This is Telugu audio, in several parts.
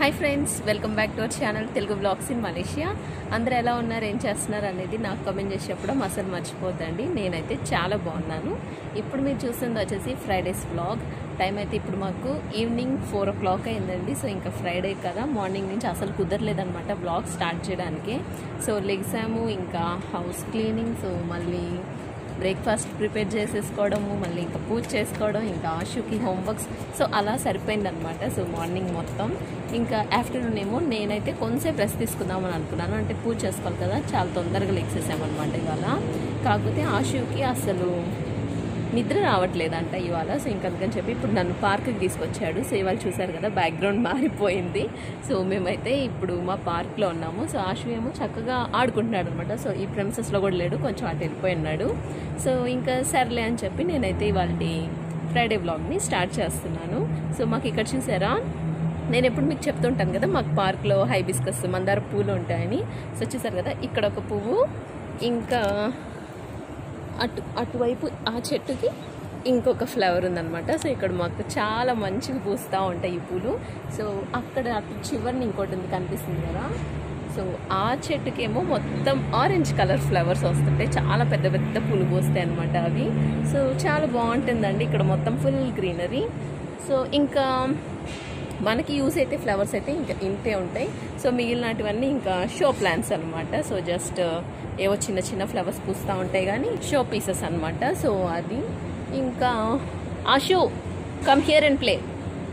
hi friends welcome back to our channel Telugu vlogs in Malaysia అందరూ ఎలా ఉన్నారు ఏం చేస్తున్నారు అనేది నాకు కమెంట్ చేసేటప్పుడు అసలు మర్చిపోద్దండి నేనైతే చాలా బాగున్నాను ఇప్పుడు మీరు చూస్తుంది వచ్చేసి ఫ్రైడేస్ బ్లాగ్ టైం అయితే ఇప్పుడు మాకు ఈవినింగ్ ఫోర్ ఓ క్లాక్ అయిందండి సో ఇంకా ఫ్రైడే కదా మార్నింగ్ నుంచి అసలు కుదరలేదనమాట బ్లాగ్ స్టార్ట్ చేయడానికి సో లెగ్సాము ఇంకా హౌస్ క్లీనింగ్ సో మళ్ళీ బ్రేక్ఫాస్ట్ ప్రిపేర్ చేసేసుకోవడము మళ్ళీ ఇంకా పూజ చేసుకోవడం ఇంకా ఆశుకి హోంవర్క్స్ సో అలా సరిపోయిందనమాట సో మార్నింగ్ మొత్తం ఇంకా ఆఫ్టర్నూన్ ఏమో నేనైతే కొంచెంసేపు రెస్ట్ తీసుకుందామని అనుకున్నాను అంటే పూజ చేసుకోవాలి కదా చాలా తొందరగా లెక్సేసామన్నమాట ఇవాళ కాకపోతే ఆశుకి అసలు నిద్ర రావట్లేదంట ఇవాళ సో ఇంకా అందుకని చెప్పి ఇప్పుడు నన్ను పార్క్కి తీసుకొచ్చాడు సో ఇవాళ చూసారు కదా బ్యాక్గ్రౌండ్ మారిపోయింది సో మేమైతే ఇప్పుడు మా పార్క్లో ఉన్నాము సో ఆశు ఏమో చక్కగా ఆడుకుంటున్నాడు అనమాట సో ఈ ప్రెమిసెస్లో కూడా లేడు కొంచెం అటు వెళ్ళిపోయి ఉన్నాడు సో ఇంకా సర్లే అని చెప్పి నేనైతే ఇవాళ ఫ్రైడే బ్లాగ్ని స్టార్ట్ చేస్తున్నాను సో మాకు ఇక్కడ చూసారా నేను ఎప్పుడు మీకు చెప్తుంటాను కదా మాకు పార్క్లో హైబిస్కస్ మందార పూలు ఉంటాయని సో చూసారు కదా ఇక్కడ ఒక పువ్వు ఇంకా అటు అటువైపు ఆ చెట్టుకి ఇంకొక ఫ్లవర్ ఉందన్నమాట సో ఇక్కడ మాకు చాలా మంచిగా పూస్తూ ఉంటాయి ఈ పూలు సో అక్కడ అటు చివరిని ఇంకోటి ఉంది కనిపిస్తుంది కదా సో ఆ చెట్టుకేమో మొత్తం ఆరెంజ్ కలర్ ఫ్లవర్స్ వస్తుంటాయి చాలా పెద్ద పెద్ద పూలు పూస్తాయి అనమాట అవి సో చాలా బాగుంటుందండి ఇక్కడ మొత్తం ఫుల్ గ్రీనరీ సో ఇంకా మనకి యూస్ అయితే ఫ్లవర్స్ అయితే ఇంకా ఇంతే ఉంటాయి సో మిగిలినటివన్నీ ఇంకా షో ప్లాంట్స్ అనమాట సో జస్ట్ ఏవో చిన్న చిన్న ఫ్లవర్స్ పూస్తూ ఉంటాయి కానీ షో పీసెస్ అనమాట సో అది ఇంకా ఆ show come here and play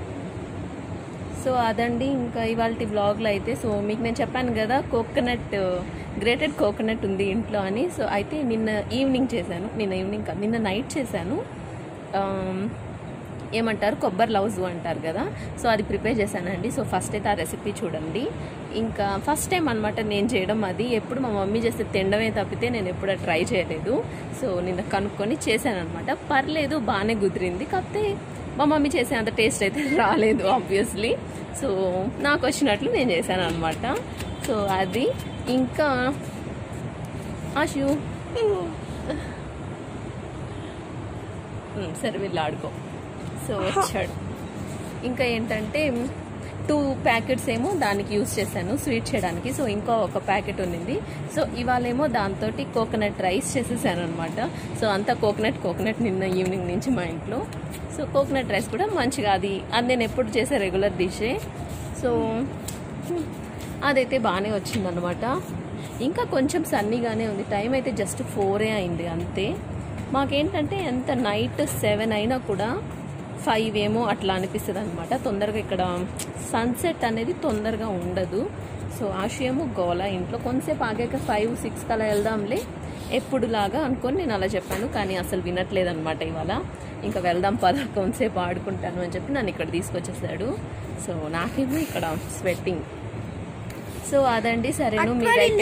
so అదండి ఇంకా ఇవాళ వ్లాగ్లో అయితే సో మీకు నేను చెప్పాను కదా కోకోనట్ గ్రేటెడ్ కోకోనట్ ఉంది ఇంట్లో అని సో అయితే నిన్న ఈవినింగ్ చేశాను నిన్న ఈవినింగ్ కాదు నిన్న నైట్ చేశాను ఏమంటారు కొబ్బరి లౌజ్ అంటారు కదా సో అది ప్రిపేర్ చేశానండి సో ఫస్ట్ అయితే ఆ రెసిపీ చూడండి ఇంకా ఫస్ట్ టైం అనమాట నేను చేయడం అది ఎప్పుడు మా మమ్మీ చేస్తే తినడమే తప్పితే నేను ఎప్పుడు ట్రై చేయలేదు సో నిన్న కనుక్కొని చేశాను అనమాట పర్లేదు బాగానే కుదిరింది కాకపోతే మా మమ్మీ చేసే అంత టేస్ట్ అయితే రాలేదు ఆబ్వియస్లీ సో నాకు వచ్చినట్లు నేను చేశాను అనమాట సో అది ఇంకా ఆశు సరే వీళ్ళు ఆడుకో సో వచ్చాడు ఇంకా ఏంటంటే టూ ప్యాకెట్స్ ఏమో దానికి యూస్ చేశాను స్వీట్ చేయడానికి సో ఇంకో ఒక ప్యాకెట్ ఉన్నింది సో ఇవాళేమో దాంతో కోకోనట్ రైస్ చేసేసాను అనమాట సో అంతా కోకోనట్ కోకోనట్ నిన్న ఈవినింగ్ నుంచి మా ఇంట్లో సో కోకోనట్ రైస్ కూడా మంచిగా అది అది నేను ఎప్పుడు చేసే రెగ్యులర్ డిషే సో అదైతే బాగానే వచ్చిందనమాట ఇంకా కొంచెం సన్నీగానే ఉంది టైం అయితే జస్ట్ ఫోరే అయింది అంతే మాకేంటంటే ఎంత నైట్ సెవెన్ అయినా కూడా ఫైవ్ ఏమో అట్లా అనిపిస్తుంది అనమాట తొందరగా ఇక్కడ సన్సెట్ అనేది తొందరగా ఉండదు సో ఆశయము గోల ఇంట్లో కొంతసేపు ఆగాక ఫైవ్ సిక్స్ కలా వెళ్దాంలే ఎప్పుడులాగా అనుకొని నేను అలా చెప్పాను కానీ అసలు వినట్లేదు అనమాట ఇవాళ ఇంకా వెళ్దాం పద కొంతసేపు ఆడుకుంటాను అని చెప్పి నన్ను ఇక్కడ తీసుకొచ్చేసాడు సో నాకేమో ఇక్కడ స్వెట్టింగ్ సో అదండి సరేను మీరైతే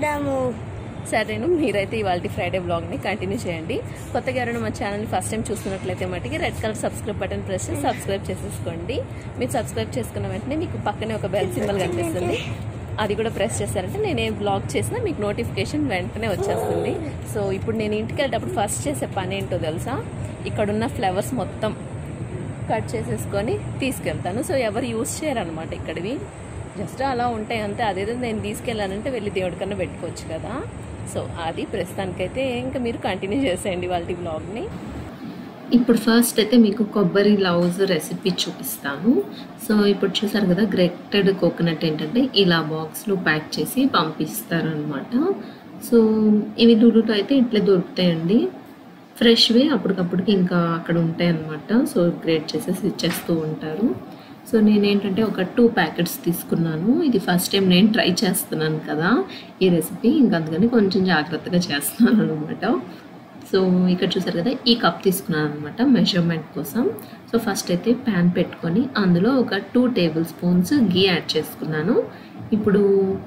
సరేను మీరైతే ఇవాళ ఫ్రైడే బ్లాగ్ని కంటిన్యూ చేయండి కొత్తగా ఎవరైనా మా ఛానల్ని ఫస్ట్ టైం చూస్తున్నట్లయితే మటుకి red colour subscribe button press చేసి సబ్స్క్రైబ్ చేసేసుకోండి మీరు సబ్స్క్రైబ్ చేసుకున్న వెంటనే మీకు పక్కనే ఒక బెల్ సింబల్ కనిపిస్తుంది అది కూడా ప్రెస్ చేశారంటే నేను ఏ బ్లాగ్ చేసినా మీకు నోటిఫికేషన్ వెంటనే వచ్చేస్తుంది సో ఇప్పుడు నేను ఇంటికి వెళ్ళేటప్పుడు ఫస్ట్ చేసే పని ఏంటో తెలుసా ఇక్కడున్న ఫ్లవర్స్ మొత్తం కట్ చేసేసుకొని తీసుకెళ్తాను సో ఎవరు యూస్ చేయరనమాట ఇక్కడివి జస్ట్ అలా ఉంటాయి అంతే అదేదో నేను తీసుకెళ్ళానంటే వెళ్ళి దేవుడి కన్నా పెట్టుకోవచ్చు కదా సో అది ప్రస్తుతానికైతే ఇంకా మీరు కంటిన్యూ చేసేయండి వాళ్ళ బ్లాగ్ని ఇప్పుడు ఫస్ట్ అయితే మీకు కొబ్బరి లౌజ్ రెసిపీ చూపిస్తాను సో ఇప్పుడు చూసారు కదా గ్రెక్టెడ్ కోకోనట్ ఏంటంటే ఇలా బాక్స్లో ప్యాక్ చేసి పంపిస్తారనమాట సో ఇవి దుడుతో అయితే ఇట్లే దొరుకుతాయండి ఫ్రెష్వే అప్పటికప్పటికి ఇంకా అక్కడ ఉంటాయి అన్నమాట సో గ్రేట్ చేసేసి ఇచ్చేస్తూ ఉంటారు సో నేనేంటంటే ఒక టూ ప్యాకెట్స్ తీసుకున్నాను ఇది ఫస్ట్ టైం నేను ట్రై చేస్తున్నాను కదా ఈ రెసిపీ ఇంకా అందుకని కొంచెం జాగ్రత్తగా చేస్తున్నాను అనమాట సో ఇక్కడ చూసారు కదా ఈ కప్ తీసుకున్నాను అనమాట మెజర్మెంట్ కోసం సో ఫస్ట్ అయితే ప్యాన్ పెట్టుకొని అందులో ఒక two tablespoons ghee add చేసుకున్నాను ఇప్పుడు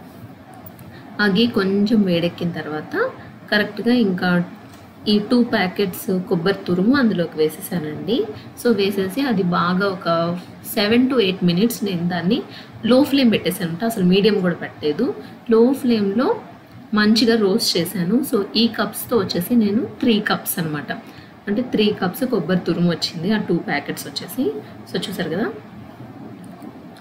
ఆ గీ కొంచెం వేడెక్కిన తర్వాత కరెక్ట్గా ఇంకా ఈ టూ ప్యాకెట్స్ కొబ్బరి తురుము అందులోకి వేసేసానండి సో వేసేసి అది బాగా ఒక సెవెన్ టు ఎయిట్ మినిట్స్ నేను దాన్ని లో ఫ్లేమ్ పెట్టేసాను అసలు మీడియం కూడా పెట్టలేదు లో ఫ్లేమ్లో మంచిగా రోస్ట్ చేశాను సో ఈ కప్స్తో వచ్చేసి నేను త్రీ కప్స్ అనమాట అంటే త్రీ కప్స్ కొబ్బరి తురుము వచ్చింది ఆ టూ ప్యాకెట్స్ వచ్చేసి సో చూసారు కదా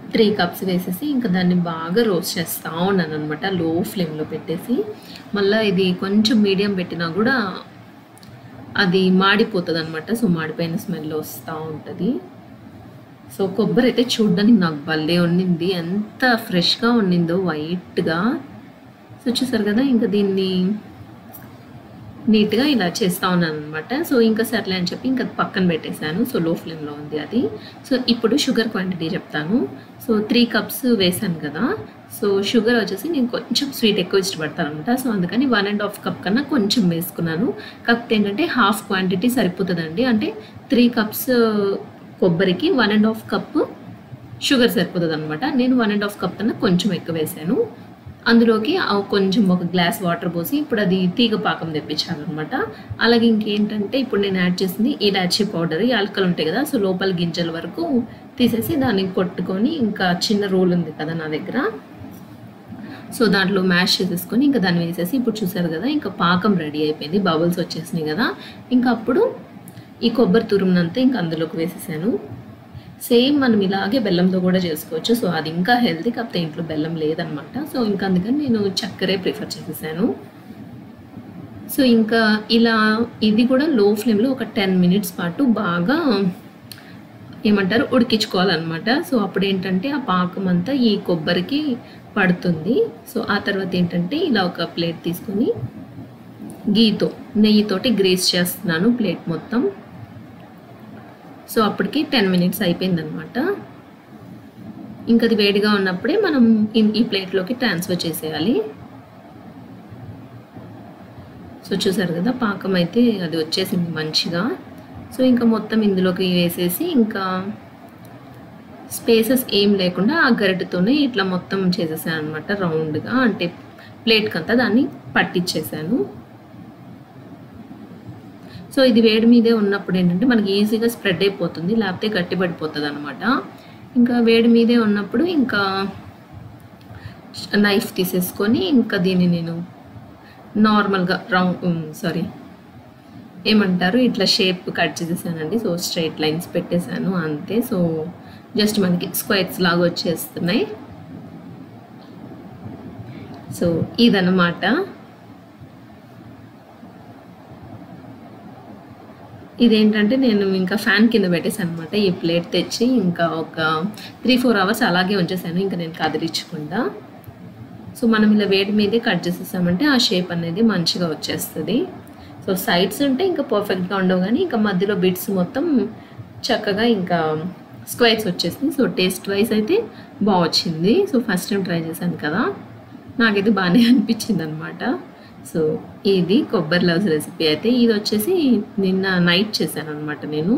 త్రీ కప్స్ వేసేసి ఇంకా దాన్ని బాగా రోస్ట్ చేస్తూ ఉన్నాను అనమాట లో ఫ్లేమ్లో పెట్టేసి మళ్ళీ ఇది కొంచెం మీడియం పెట్టినా కూడా అది మాడిపోతుంది అనమాట సో మాడిపోయిన స్మెల్ వస్తూ ఉంటుంది సో కొబ్బరి అయితే చూడడానికి నాకు భలే ఉండింది ఎంత ఫ్రెష్గా ఉండిందో వైట్గా సో చూసారు కదా ఇంకా దీన్ని నీట్గా ఇలా చేస్తూ ఉన్నాను అనమాట సో ఇంకా సర్లే అని చెప్పి ఇంకా పక్కన పెట్టేశాను సో లో ఫ్లేమ్లో ఉంది అది సో ఇప్పుడు షుగర్ క్వాంటిటీ చెప్తాను సో త్రీ కప్స్ వేసాను కదా సో షుగర్ వచ్చేసి నేను కొంచెం స్వీట్ ఎక్కువ ఇష్టపడతాను అనమాట సో అందుకని వన్ అండ్ హాఫ్ కప్ కన్నా కొంచెం వేసుకున్నాను కాకపోతే ఏంటంటే హాఫ్ క్వాంటిటీ సరిపోతుందండి అంటే త్రీ కప్స్ కొబ్బరికి one and half cup sugar సరిపోతుంది అనమాట నేను వన్ అండ్ హాఫ్ కప్ కన్నా కొంచెం ఎక్కువ వేసాను అందులోకి ఆ కొంచెం ఒక గ్లాస్ వాటర్ పోసి ఇప్పుడు అది తీగ పాకం తెప్పించాలన్నమాట అలాగే ఇంకేంటంటే ఇప్పుడు నేను యాడ్ చేసింది ఇలాచీ పౌడర్ యాలకలు ఉంటాయి కదా సో లోపల గింజల వరకు తీసేసి దాన్ని కొట్టుకొని ఇంకా చిన్న రోల్ ఉంది కదా నా దగ్గర సో దాంట్లో మ్యాష్ చేసేసుకొని ఇంకా దాన్ని వేసేసి ఇప్పుడు చూసారు కదా ఇంకా పాకం రెడీ అయిపోయింది బబుల్స్ వచ్చేసినాయి కదా ఇంకా అప్పుడు ఈ కొబ్బరి తురుమునంతా ఇంకా అందులోకి వేసేసాను సేమ్ మనం ఇలాగే బెల్లంతో కూడా చేసుకోవచ్చు సో అది ఇంకా హెల్తీ కాకపోతే ఇంట్లో బెల్లం లేదనమాట సో ఇంకా అందుకని నేను చక్కెరే ప్రిఫర్ చేసేసాను సో ఇంకా ఇలా ఇది కూడా లో ఫ్లేమ్లో ఒక టెన్ మినిట్స్ పాటు బాగా ఏమంటారు ఉడికించుకోవాలన్నమాట సో అప్పుడు ఏంటంటే ఆ పాకం అంతా ఈ కొబ్బరికి పడుతుంది సో ఆ తర్వాత ఏంటంటే ఇలా ఒక ప్లేట్ తీసుకొని గీతో నెయ్యితోటి గ్రేస్ చేస్తున్నాను ప్లేట్ మొత్తం సో అప్పటికి టెన్ మినిట్స్ అయిపోయిందనమాట ఇంకా అది వేడిగా ఉన్నప్పుడే మనం ఈ- ఈ ప్లేట్లోకి ట్రాన్స్ఫర్ చేసేయాలి సో చూసారు కదా పాకం అయితే అది వచ్చేసింది మంచిగా సో ఇంకా మొత్తం ఇందులోకి వేసేసి ఇంకా స్పేసెస్ ఏం లేకుండా ఆ గరిటెతోనే ఇట్లా మొత్తం చేసేసాను అనమాట రౌండ్గా అంటే ప్లేట్కి అంతా దాన్ని పట్టించేసాను సో ఇది వేడి మీదే ఉన్నప్పుడు ఏంటంటే మనకి ఈజీగా స్ప్రెడ్ అయిపోతుంది లేకపోతే గట్టిపడిపోతుంది అనమాట ఇంకా వేడి మీదే ఉన్నప్పుడు ఇంకా నైఫ్ తీసేసుకొని ఇంకా దీన్ని నేను నార్మల్గా రౌండ్ సారీ ఏమంటారు ఇట్లా షేప్ కట్ చేసేసానండి సో స్ట్రైట్ లైన్స్ పెట్టేశాను అంతే సో జస్ట్ మనకి స్క్వేర్స్ లాగా వచ్చేస్తున్నాయి సో ఇదన్నమాట ఇదేంటంటే నేను ఇంకా ఫ్యాన్ కింద పెట్టేసాను అనమాట ఈ ప్లేట్ తెచ్చి ఇంకా ఒక త్రీ ఫోర్ అవర్స్ అలాగే ఉంచేసాను ఇంకా నేను కదిలించకుండా సో మనం ఇలా వేడి మీదే కట్ చేసేసామంటే ఆ షేప్ అనేది మంచిగా వచ్చేస్తుంది సో సైడ్స్ ఉంటే ఇంకా పర్ఫెక్ట్గా ఉండవు కానీ ఇంకా మధ్యలో బిట్స్ మొత్తం చక్కగా ఇంకా స్క్వైర్స్ వచ్చేసింది సో టేస్ట్ వైజ్ అయితే బాగా వచ్చింది సో ఫస్ట్ టైం ట్రై చేశాను కదా నాకైతే బాగానే అనిపించింది అనమాట సో ఇది కొబ్బరి లవ్స్ రెసిపీ అయితే ఇది వచ్చేసి నిన్న నైట్ చేశాను అనమాట నేను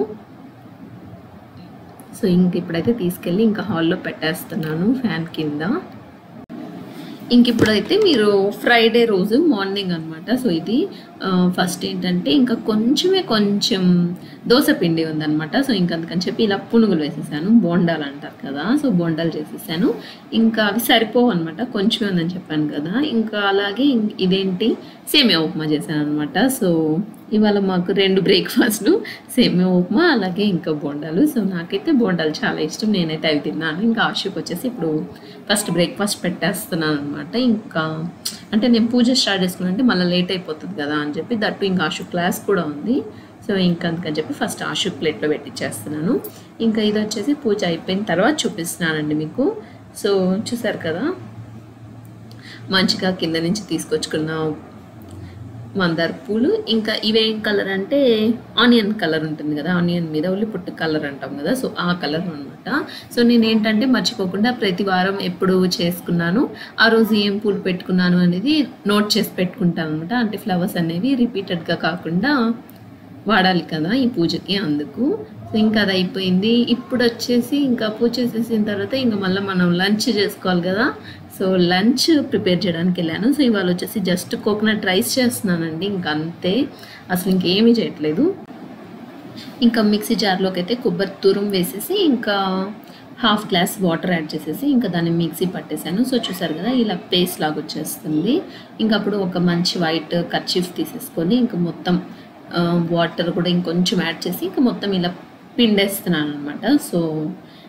సో ఇంక ఇప్పుడైతే తీసుకెళ్ళి ఇంకా హాల్లో పెట్టేస్తున్నాను ఫ్యాన్ కింద ఇంక ఇప్పుడైతే మీరు ఫ్రైడే రోజు మార్నింగ్ అనమాట సో ఇది ఫస్ట్ ఏంటంటే ఇంకా కొంచెమే కొంచెం దోశ పిండి ఉందన్నమాట సో ఇంకా అందుకని చెప్పి ఇలా పునుగులు వేసేసాను బోండాలు అంటారు కదా సో బోండాలు చేసేసాను ఇంకా అవి సరిపోవు అనమాట కొంచెమే ఉందని చెప్పాను కదా ఇంకా అలాగే ఇం- ఇదేంటి సేమియా ఉప్మా చేశాను అనమాట సో ఇవాళ మాకు రెండు బ్రేక్ఫాస్ట్లు సేమియా ఉప్మా అలాగే ఇంకా బోండాలు సో నాకైతే బోండాలు చాలా ఇష్టం నేనైతే అవి తిన్నాను ఇంకా ఆశకు వచ్చేసి ఇప్పుడు ఫస్ట్ బ్రేక్ఫాస్ట్ పెట్టేస్తున్నాను అనమాట ఇంకా అంటే నేను పూజ స్టార్ట్ చేసుకున్నా అంటే మళ్ళీ లేట్ అయిపోతుంది కదా అని చెప్పి దట్టు ఇంకా ఆశు క్లాస్ కూడా ఉంది సో ఇంకా అందుకని చెప్పి ఫస్ట్ ఆశు ప్లేట్లో పెట్టించేస్తున్నాను ఇంకా ఇది వచ్చేసి పూజ అయిపోయిన తర్వాత చూపిస్తున్నానండి మీకు సో చూసారు కదా మంచిగా కింద నుంచి తీసుకొచ్చుకున్న మందార పూలు ఇంకా ఇవేం కలర్ అంటే ఆనియన్ కలర్ ఉంటుంది కదా ఆనియన్ మీద ఉల్లి పుట్టు కలర్ అంటాం కదా సో ఆ కలర్ అనమాట సో నేను ఏంటంటే మర్చిపోకుండా ప్రతి వారం ఎప్పుడు చేసుకున్నాను ఆ రోజు ఏం పూలు పెట్టుకున్నాను అనేది నోట్ చేసి పెట్టుకుంటాను అనమాట అంటే ఫ్లవర్స్ అనేవి రిపీటెడ్గా కాకుండా వాడాలి కదా ఈ పూజకి అందుకు సో ఇంకా అది అయిపోయింది ఇప్పుడు వచ్చేసి ఇంకా పూజ చేసేసిన తర్వాత ఇంకా మళ్ళీ మనం లంచ్ చేసుకోవాలి కదా సో లంచ్ ప్రిపేర్ చేయడానికి వెళ్ళాను సో ఇవాళ వచ్చేసి జస్ట్ కోకోనట్ రైస్ చేస్తున్నానండి ఇంకా అంతే అసలు ఇంకేమీ చేయట్లేదు ఇంకా మిక్సీ జార్లోకి అయితే కొబ్బరి తురుం వేసేసి ఇంకా హాఫ్ గ్లాస్ వాటర్ యాడ్ చేసేసి ఇంకా దాన్ని మిక్సీ పట్టేశాను సో చూసారు కదా ఇలా పేస్ట్ లాగా వచ్చేస్తుంది ఇంకా అప్పుడు ఒక మంచి వైట్ కర్చీఫ్ తీసేసుకొని ఇంకా మొత్తం వాటర్ కూడా ఇంకొంచెం యాడ్ చేసి ఇంకా మొత్తం ఇలా పిండేస్తున్నాను అనమాట సో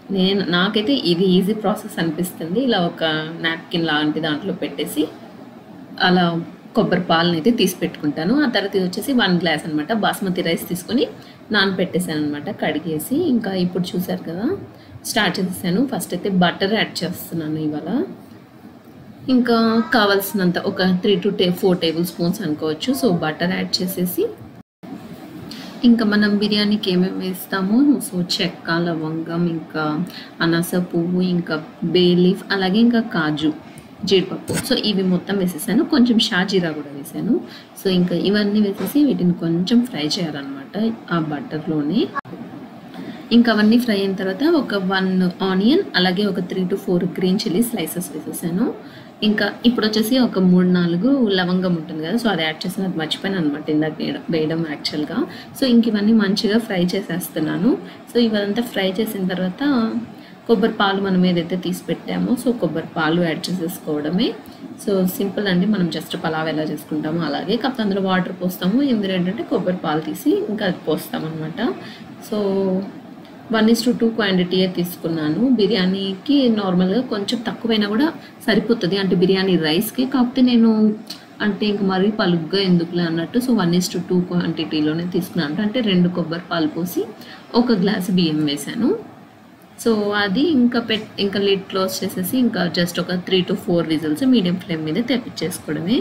నేను నాకైతే ఇది ఈజీ ప్రాసెస్ అనిపిస్తుంది ఇలా ఒక నాప్కిన్ లాంటి దాంట్లో పెట్టేసి అలా కొబ్బరి పాలను అయితే తీసి పెట్టుకుంటాను ఆ తర్వాత ఇది వచ్చేసి వన్ గ్లాస్ అనమాట బాస్మతి రైస్ తీసుకొని నానబెట్టేసాను అనమాట కడిగేసి ఇంకా ఇప్పుడు చూసారు కదా స్టార్ట్ చేసేసాను ఫస్ట్ అయితే బటర్ యాడ్ చేస్తున్నాను ఇవాళ ఇంకా కావాల్సినంత ఒక త్రీ టు టే ఫోర్ టేబుల్ స్పూన్స్ అనుకోవచ్చు సో బటర్ యాడ్ చేసేసి ఇంకా మనం బిర్యానీకి ఏమేమి వేస్తామో సో చెక్క లవంగం ఇంకా అనాస పువ్వు ఇంకా బే లీఫ్ అలాగే ఇంకా కాజు జీడిపప్పు సో ఇవి మొత్తం వేసేసాను కొంచెం షాజీరా కూడా వేసాను సో ఇంకా ఇవన్నీ వేసేసి వీటిని కొంచెం ఫ్రై చేయాలన్నమాట ఆ బటర్లోనే ఇంకా అవన్నీ ఫ్రై అయిన తర్వాత ఒక వన్ ఆనియన్ అలాగే ఒక three to four green chilli slices వేసేసాను ఇంకా ఇప్పుడు వచ్చేసి ఒక మూడు నాలుగు లవంగం ఉంటుంది కదా సో అది యాడ్ చేసిన అది మర్చిపోయాను అనమాట ఇందాక వేయడం వేయడం యాక్చువల్గా సో ఇంక ఇవన్నీ మంచిగా ఫ్రై చేసేస్తున్నాను సో ఇవంతా ఫ్రై చేసిన తర్వాత కొబ్బరి పాలు మనం ఏదైతే తీసి పెట్టామో సో కొబ్బరి పాలు యాడ్ చేసేసుకోవడమే సో సింపుల్ అండి మనం జస్ట్ పలావ్ ఎలా చేసుకుంటామో అలాగే కాకపోతే అందులో వాటర్ పోస్తాము ఇందులో ఏంటంటే కొబ్బరి పాలు తీసి ఇంకా అది పోస్తాం అనమాట so one is to two క్వాంటిటీయే తీసుకున్నాను బిర్యానీకి నార్మల్గా కొంచెం తక్కువైనా కూడా సరిపోతుంది అంటే బిర్యానీ రైస్కి కాకపోతే నేను అంటే ఇంక మరీ పలుగ్గా ఎందుకులే అన్నట్టు so one is to two క్వాంటిటీలోనే తీసుకున్నాను అంటే రెండు కొబ్బరి పాలు పోసి ఒక గ్లాస్ బియ్యం వేశాను సో అది ఇంకా పెట్ ఇంకా లిడ్ క్లోజ్ చేసేసి ఇంకా జస్ట్ ఒక three to four whistles medium flame మీద తెప్పించేసుకోవడమే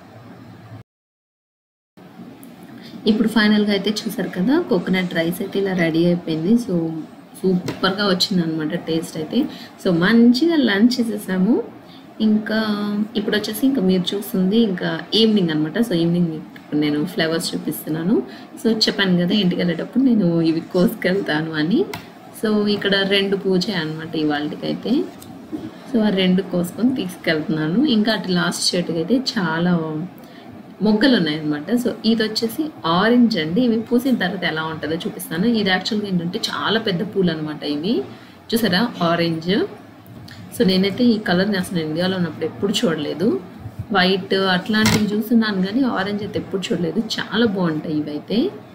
ఇప్పుడు ఫైనల్గా అయితే చూసారు కదా కోకోనట్ రైస్ అయితే ఇలా రెడీ అయిపోయింది సో సూపర్గా వచ్చింది అనమాట టేస్ట్ అయితే సో మంచిగా లంచ్ చేసేసాము ఇంకా ఇప్పుడు వచ్చేసి ఇంకా మీరు చూస్తుంది ఇంకా ఈవినింగ్ అనమాట సో ఈవినింగ్ మీకు నేను ఫ్లేవర్స్ చూపిస్తున్నాను సో చెప్పాను కదా ఇంటికి వెళ్ళేటప్పుడు నేను ఇవి కోసుకెళ్తాను అని సో ఇక్కడ రెండు పూజ అనమాట ఇవాళకైతే సో ఆ రెండు కోసుకొని తీసుకెళ్తున్నాను ఇంకా అటు లాస్ట్ చెట్టుకి అయితే చాలా మొగ్గలు ఉన్నాయన్నమాట సో ఇది వచ్చేసి ఆరెంజ్ అండి ఇవి పూసిన తర్వాత ఎలా ఉంటుందో చూపిస్తాను ఇది యాక్చువల్గా ఏంటంటే చాలా పెద్ద పూలు అనమాట ఇవి చూసారా ఆరెంజ్ సో నేనైతే ఈ కలర్ని అసలు ఇండియాలో ఉన్నప్పుడు ఎప్పుడు చూడలేదు వైట్ అట్లాంటివి చూస్తున్నాను కానీ ఆరెంజ్ అయితే ఎప్పుడు చూడలేదు చాలా బాగుంటాయి ఇవైతే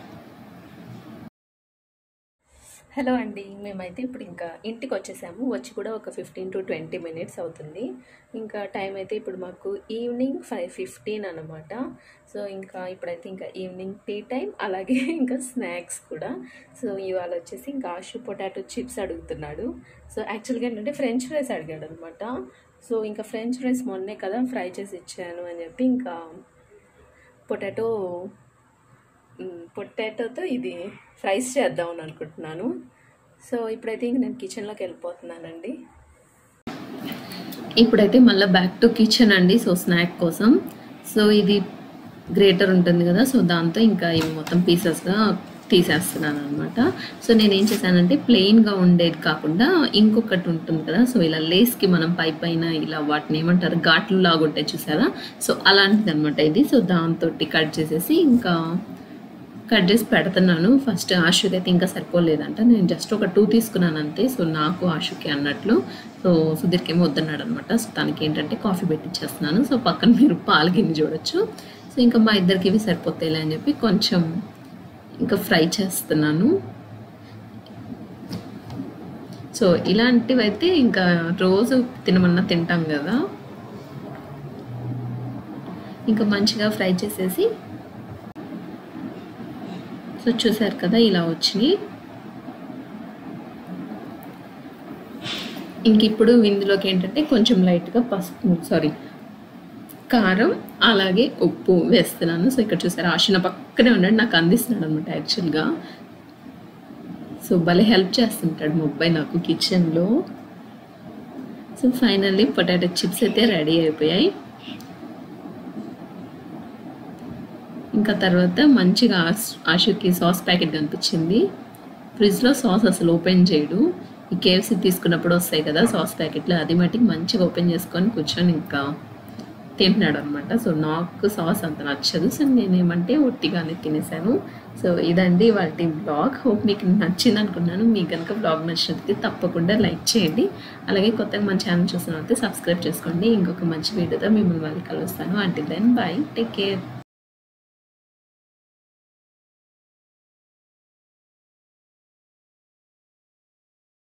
హలో అండి మేమైతే ఇప్పుడు ఇంకా ఇంటికి వచ్చేసాము వచ్చి కూడా ఒక ఫిఫ్టీన్ టు ట్వంటీ మినిట్స్ అవుతుంది ఇంకా టైం అయితే ఇప్పుడు మాకు ఈవినింగ్ ఫైవ్ ఫిఫ్టీన్ అనమాట సో ఇంకా ఇప్పుడైతే ఇంకా ఈవినింగ్ టీ టైం అలాగే ఇంకా స్నాక్స్ కూడా సో ఇవాళ వచ్చేసి ఇంకా ఆషు పొటాటో చిప్స్ అడుగుతున్నాడు సో యాక్చువల్గా ఏంటంటే ఫ్రెంచ్ ఫ్రైస్ అడిగాడు అనమాట సో ఇంకా ఫ్రెంచ్ ఫ్రైస్ మొన్నే కదా ఫ్రై చేసి ఇచ్చాను అని చెప్పి ఇంకా పొటాటో పొటాటోతో ఇది ఫ్రైస్ చేద్దామని అనుకుంటున్నాను సో ఇప్పుడైతే ఇంక నేను కిచెన్లోకి వెళ్ళిపోతున్నానండి ఇప్పుడైతే మళ్ళీ బ్యాక్ టు కిచెన్ అండి సో స్నాక్ కోసం సో ఇది గ్రేటర్ ఉంటుంది కదా సో దాంతో ఇంకా ఇవి మొత్తం పీసెస్గా తీసేస్తున్నాను అనమాట సో నేను ఏం చేశానంటే ప్లెయిన్గా ఉండేది కాకుండా ఇంకొకటి ఉంటుంది కదా సో ఇలా లేస్కి మనం పై పైన ఇలా వాటిని ఏమంటారు ఘాట్లు లాగా ఉంటాయి చూసారా సో అలాంటిది అనమాట ఇది సో దాంతో కట్ చేసేసి ఇంకా కట్ చేసి పెడుతున్నాను ఫస్ట్ ఆశుకి అయితే ఇంకా సరిపోలేదంట నేను జస్ట్ ఒక టూ తీసుకున్నాను అంతే సో నాకు ఆశుకి అన్నట్లు సో సుధీర్కి ఏమో వద్దన్నాడు అనమాట సో తనకి ఏంటంటే కాఫీ పెట్టించేస్తున్నాను సో పక్కన మీరు పాలు గిన్నె చూడొచ్చు సో ఇంకా మా ఇద్దరికి ఇవి సరిపోతాయిలే అని చెప్పి కొంచెం ఇంకా ఫ్రై చేస్తున్నాను సో ఇలాంటివి అయితే ఇంకా రోజు తినమన్నా తింటాం కదా ఇంకా మంచిగా ఫ్రై చేసేసి సో చూసారు కదా ఇలా వచ్చినాయి ఇంక ఇప్పుడు ఇందులోకి ఏంటంటే కొంచెం లైట్గా పసుపు సారీ కారం అలాగే ఉప్పు వేస్తున్నాను సో ఇక్కడ చూసారు ఆశన పక్కనే ఉన్నాడు నాకు అందిస్తున్నాడు అనమాట యాక్చువల్గా సో భలే హెల్ప్ చేస్తుంటాడు మా అబ్బాయి నాకు కిచెన్లో సో ఫైనల్లీ పొటాటో చిప్స్ అయితే రెడీ అయిపోయాయి ఇంకా తర్వాత మంచిగా ఆశ్- ఆశుకి సాస్ ప్యాకెట్ కనిపించింది ఫ్రిడ్జ్లో సాస్ అసలు ఓపెన్ చేయడు ఈ కేఎఫ్సీ తీసుకున్నప్పుడు వస్తాయి కదా సాస్ ప్యాకెట్లు అది మట్టికి మంచిగా ఓపెన్ చేసుకొని కూర్చొని ఇంకా తింటున్నాడు అనమాట సో నాకు సాస్ అంత నచ్చదు సో నేనేమంటే ఒట్టిగానే తినేసాను సో ఇదండి వాటి బ్లాగ్ హోప్ మీకు నచ్చింది అనుకున్నాను మీకు కనుక బ్లాగ్ నచ్చినట్లయితే తప్పకుండా లైక్ చేయండి అలాగే కొత్తగా మన ఛానల్ చూసినట్లయితే సబ్స్క్రైబ్ చేసుకోండి ఇంకొక మంచి వీడియోతో మిమ్మల్ని మళ్ళీ కలుస్తాను అంటే దెన్ బాయ్ టేక్ కేర్